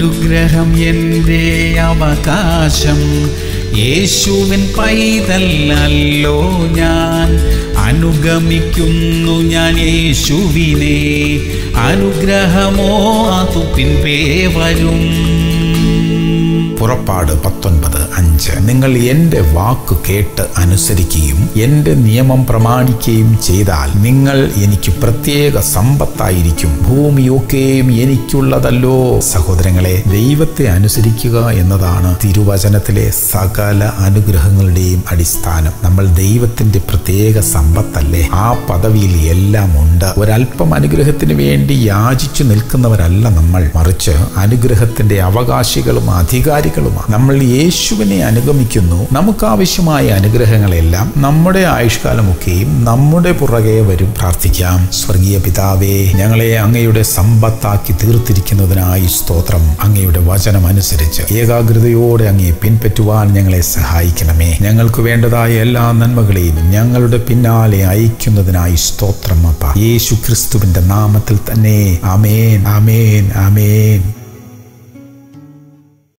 അനുഗ്രഹം എൻ്റെ അവകാശം യേശുവിൻ പൈതല്ലല്ലോ ഞാൻ അനുഗമിക്കുന്നു ഞാൻ യേശുവിനെ അനുഗ്രഹമോ അതു പിൻപേ വരും പുറപ്പാട് പത്തൊൻപത് അഞ്ച് നിങ്ങൾ എൻ്റെ വാക്ക് കേട്ട് അനുസരിക്കുകയും എൻ്റെ നിയമം പ്രമാണിക്കുകയും ചെയ്താൽ നിങ്ങൾ എനിക്ക് പ്രത്യേക സമ്പത്തായിരിക്കും ഭൂമിയൊക്കെയും എനിക്കുള്ളതല്ലോ സഹോദരങ്ങളെ ദൈവത്തെ അനുസരിക്കുക എന്നതാണ് തിരുവചനത്തിലെ സകല അനുഗ്രഹങ്ങളുടെയും അടിസ്ഥാനം നമ്മൾ ദൈവത്തിന്റെ പ്രത്യേക സമ്പത്തല്ലേ ആ പദവിയിൽ എല്ലാം ഉണ്ട് ഒരല്പം അനുഗ്രഹത്തിന് വേണ്ടി യാചിച്ചു നിൽക്കുന്നവരല്ല നമ്മൾ മറിച്ച് അനുഗ്രഹത്തിന്റെ അവകാശികളും അധികാരികളുമാണ് നമ്മൾ യേശുവിനെ അനുഗമിക്കുന്നു നമുക്ക് ആവശ്യമായ അനുഗ്രഹങ്ങളെല്ലാം നമ്മുടെ ആയുഷ്കാലമൊക്കെയും നമ്മുടെ പുറകെ വരും പ്രാർത്ഥിക്കാം സ്വർഗീയ പിതാവേ ഞങ്ങളെ അങ്ങയുടെ സമ്പത്താക്കി തീർത്തിരിക്കുന്നതിനായി സ്തോത്രം അങ്ങയുടെ വചനം അനുസരിച്ച് ഏകാഗ്രതയോടെ അങ്ങയെ പിൻപറ്റുവാൻ ഞങ്ങളെ സഹായിക്കണമേ ഞങ്ങൾക്ക് വേണ്ടതായ എല്ലാ നന്മകളെയും ഞങ്ങളുടെ പിന്നാലെ അയക്കുന്നതിനായി സ്തോത്രം അപ്പ യേശു ക്രിസ്തുവിന്റെ നാമത്തിൽ തന്നെ ആമേൻ ആമേൻ ആമേൻ